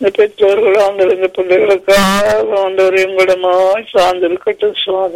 இந்த பெற்றோர்கள் ஆண்டவர் இந்த பிள்ளைகளுக்காக ஆண்டவர் எங்களிடமாய் சார்ந்திருக்கட்டும் சுவாமி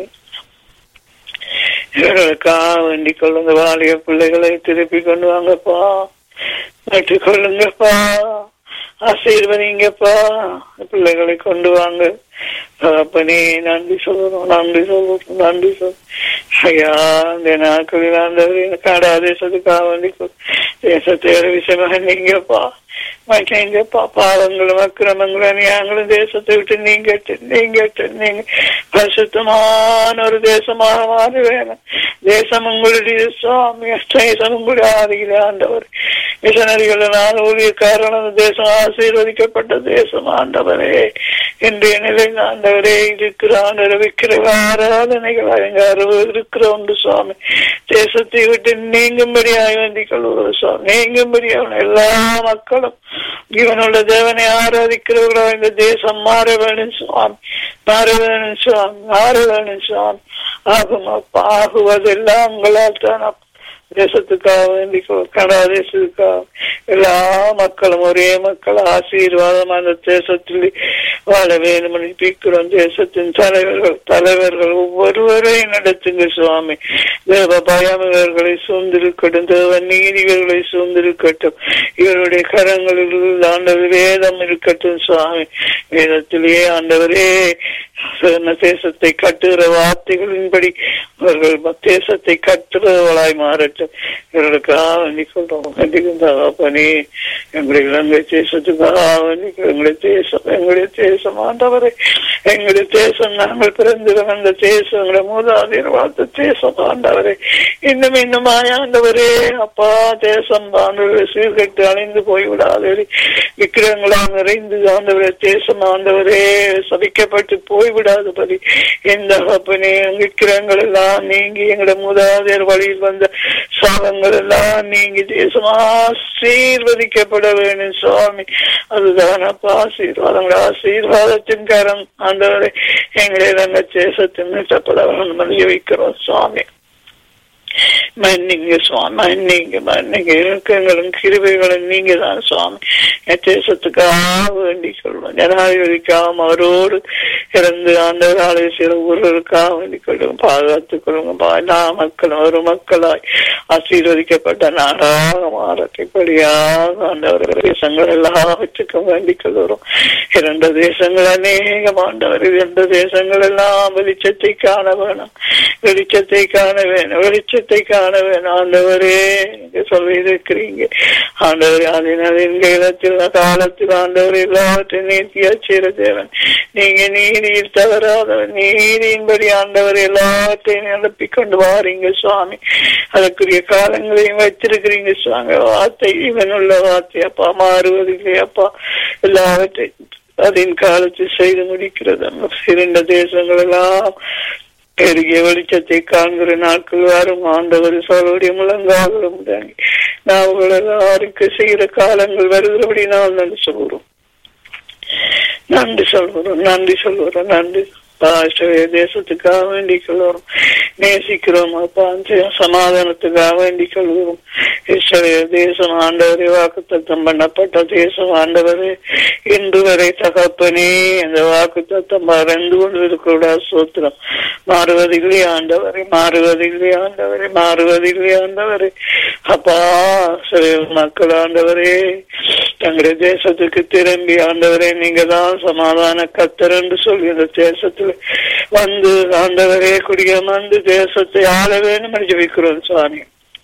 இவர்களுக்காக வேண்டிக் கொள்ளுங்க வாலிய பிள்ளைகளை திருப்பி கொண்டு வாங்கப்பா நட்டுக் கொள்ளுங்கப்பா ஆசீர்வதிங்கப்பா பிள்ளைகளை கொண்டு வாங்க தகப்பனே நன்றி சொல்லணும் நன்றி சொல்லணும் நன்றி சொல் ஐயா இந்த நாட்களில் ஆண்டவர் காடா தேசத்துக்காக வேண்டி தேசத்தை விஷயமாக நீங்கப்பா மற்றப்பா பாவங்களும் அக்கிரமங்களும் அநியாயங்களும் தேசத்தை விட்டு நீங்கட்டு நீங்கட்டு நீங்க பரிசுத்தமான ஒரு தேசமாக மாற வேணும் தேசம் உங்களுடைய சுவாமி தேசம் உங்களுடைய ஆதியில் ஆண்டவர் மிஷனரிகளினால் ஊழியக்காரன் தேசம் ஆசீர்வதிக்கப்பட்ட தேசம் ஆண்டவரே இன்றைய நிலையில் ஆண்டவரே இருக்கிற ஆண்டவர் விக்கிர ஆராதனைகள் அங்க அறுபது இருக்கிற உண்டு சுவாமி தேசத்தை விட்டு நீங்கும்படியாக வேண்டிக் கொள்வது சுவாமி நீங்கும்படியாக எல்லா மக்களும் இவனுள்ள தேவனை ஆராதிக்கிறவர்களோ இந்த தேசம் மாற வேணும் சுவாமி மாற வேணும் சுவாமி மாற வேணும் சுவாமி ஆகும் அப்பா ஆகுவதெல்லாம் உங்களால் தான் அப்பா தேசத்துக்காக வேண்டி கனடா தேசத்துக்காக எல்லா மக்களும் ஒரே மக்கள் ஆசீர்வாதம் அந்த தேசத்தில் வாழ வேண்டும் பிக்கிறோம் தேசத்தின் தலைவர்கள் தலைவர்கள் ஒவ்வொருவரையும் நடத்துங்க சுவாமி தேவ பயம் இவர்களை சூழ்ந்திருக்கட்டும் தேவ நீதிகளை சூழ்ந்திருக்கட்டும் இவருடைய கரங்களில் ஆண்டவர் வேதம் இருக்கட்டும் சுவாமி வேதத்திலேயே ஆண்டவரே தேசத்தை கட்டுகிற வார்த்தைகளின்படி அவர்கள் தேசத்தை கட்டுறவர்களாய் மாறட்டும் இவர்களுக்காக வேண்டி சொல்றோம் பணி எங்களுடைய இலங்கை தேசத்துக்காக வேண்டி எங்களுடைய தேசம் எங்களுடைய தேசம் ஆண்டவரை எங்களுடைய தேசம் நாங்கள் பிறந்து வந்த தேசம் எங்களுடைய மூதாதையர் வாழ்த்த தேசம் ஆண்டவரை இன்னும் இன்னும் ஆண்டவரே அப்பா தேசம் ஆண்டவரை சீர்கட்டு அழிந்து போய்விடாதே விக்கிரங்களால் நிறைந்து ஆண்டவரே தேசம் ஆண்டவரே சபிக்கப்பட்டு போய்விடாதபடி எந்த அப்பனே விக்கிரங்கள் எல்லாம் நீங்கி எங்களோட மூதாதையர் வழியில் வந்த சாபங்கள் எல்லாம் நீங்கி தேசம் ஆசீர்வதிக்கப்பட வேண்டும் சுவாமி அதுதான் அப்பா ஆசீர்வாதங்கள் ஆசீர்வாதத்தின் கரம் ஆண்டவரை எங்களை நாங்கள் தேசத்தின் மீட்டப்பட வேண்டும் வைக்கிறோம் சுவாமி மன்னிங்க சுவாமி மன்னிங்க மன்னிங்க இலக்கங்களும் கிருபைகளும் நீங்க தான் சுவாமி என் தேசத்துக்காக வேண்டிக் கொள்வோம் ஜனாதிபதிக்காகவும் அவரோடு இறந்து ஆண்டவர் ஆலோசிய ஊர்களுக்காக வேண்டிக் கொள்வோம் பாதுகாத்துக் கொள்ளுங்க எல்லா மக்களும் ஒரு மக்களாய் ஆசீர்வதிக்கப்பட்ட நாடாக மாறக்கூடியாக ஆண்டவர் தேசங்கள் எல்லாவற்றுக்கும் வேண்டிக் கொள்கிறோம் இரண்டு தேசங்கள் அநேகம் ஆண்டவர் இரண்டு தேசங்கள் எல்லாம் வெளிச்சத்தை காண வேணும் வெளிச்சத்தை காண வேணும் வெளிச்சத்தை காண வேணும் ஆண்டவரே நீங்க சொல்லி இருக்கிறீங்க ஆண்டவர் அதனால் எங்க இடத்தில் காலத்தில் ஆண்டவர் எல்லாவற்றையும் நீத்தியா செய்கிற தேவன் நீங்க நீதியில் தவறாதவன் நீதியின்படி ஆண்டவர் எல்லாவற்றையும் நிரப்பி கொண்டு வாரீங்க சுவாமி அதற்குரிய காலங்களையும் வச்சிருக்கிறீங்க சுவாமி வார்த்தை இவனுள்ள வார்த்தை அப்பா மாறுவதில்லை அப்பா எல்லாவற்றையும் அதன் காலத்தில் செய்து முடிக்கிறது இரண்டு தேசங்கள் எல்லாம் பெருகிய வெளிச்சத்தை காண்கிற நாட்கள் வரும் ஆண்டவர் சொல்லுடைய முழங்காலும் தாங்கி நாம் எல்லாருக்கு செய்கிற காலங்கள் வருகிறபடி நாம் நன்றி சொல்கிறோம் நன்றி சொல்கிறோம் நன்றி சொல்கிறோம் நன்றி தேசத்துக்காக வேண்டிக் கொள்வோம் நேசிக்கிறோம் அப்பா சமாதானத்துக்காக வேண்டிக் கொள்வோம் இஸ்ரேல் தேசம் ஆண்டவரே வாக்குத்தத்தம் பண்ணப்பட்ட தேசம் ஆண்டவரே இன்று வரை தகப்பனே அந்த வாக்குத்தத்தம் மறந்து கொண்டு இருக்கிற சூத்திரம் மாறுவதில்லை ஆண்டவரை மாறுவதில்லை ஆண்டவரை மாறுவதில்லை ஆண்டவரே அப்பா மக்கள் ஆண்டவரே தங்களுடைய தேசத்துக்கு திரும்பி ஆண்டவரே நீங்க தான் சமாதான கத்தர் என்று சொல்லி இந்த தேசத்துல வந்து ஆண்டவரே குடியமர்ந்து தேசத்தை ஆள வேண்டும் என்று ஜபிக்கிறோம் சுவாமி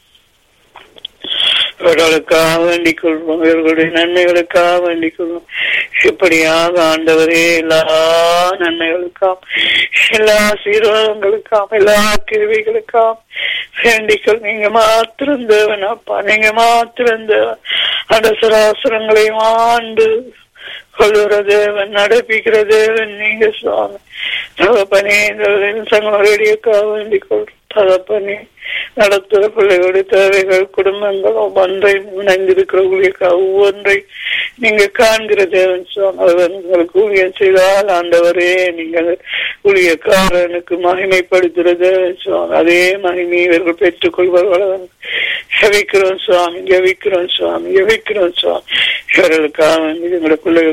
இவர்களுக்காக வேண்டிக் கொள்வோம் இவர்களுடைய நன்மைகளுக்காக வேண்டிக் கொள்வோம் இப்படியாக ஆண்டவரே எல்லா நன்மைகளுக்காம் எல்லா சீர்வாதங்களுக்காம் எல்லா கிருவிகளுக்காம் வேண்டிக்கொள் நீங்க மாத்திரம் தேவன் அப்பா நீங்க மாத்திரம் தேவன் அடசராசரங்களையும் ஆண்டு கொள்ளுற தேவன் நடப்பிக்கிற தேவன் நீங்க சுவாமி தகப்பனே சங்கோரடியக்காக வேண்டிக் கொள்றோம் தகப்பனே நடத்துகிற பிள்ளைகளுடைய தேவைகள் குடும்பங்கள் ஒவ்வொன்றை இணைந்திருக்கிற ஊழியக்காக ஒவ்வொன்றை நீங்க காண்கிற தேவன் உங்களுக்கு ஊழியம் செய்தால் ஆண்டவரே நீங்கள் ஊழியக்காரனுக்கு மகிமைப்படுத்துகிற தேவன் சுவாமி அதே மகிமை இவர்கள் பெற்றுக் கொள்வார்கள் ஜெபிக்கிறோம் சுவாமி ஜெபிக்கிறோம் சுவாமி ஜெபிக்கிறோம் சுவாமி இவர்களுக்காக எங்களுடைய பிள்ளைகள்